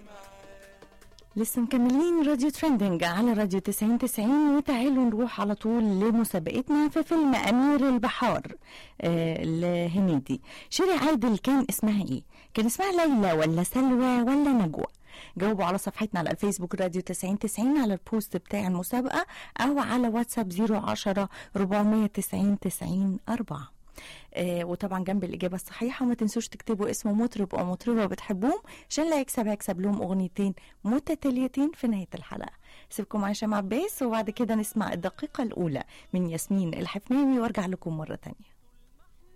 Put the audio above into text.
لسه مكملين راديو ترندنج على راديو 90 90 وتعالوا نروح على طول لمسابقتنا في فيلم أمير البحار آه لهنيدي شيري عادل كان اسمها ايه؟ كان اسمها ليلى ولا سلوى ولا نجوى؟ جاوبوا على صفحتنا على الفيسبوك راديو 90 90 على البوست بتاع المسابقة أو على واتساب 010 490 90 4 آه وطبعا جنب الإجابة الصحيحة ما تنسوش تكتبوا اسم مطرب أو مطربة بتحبوهم عشان اللي هيكسب هيكسب لهم أغنيتين متتاليتين في نهاية الحلقة سيبكم مع شمع عباس وبعد كده نسمع الدقيقة الأولى من ياسمين الحفناوي وارجع لكم مرة تانية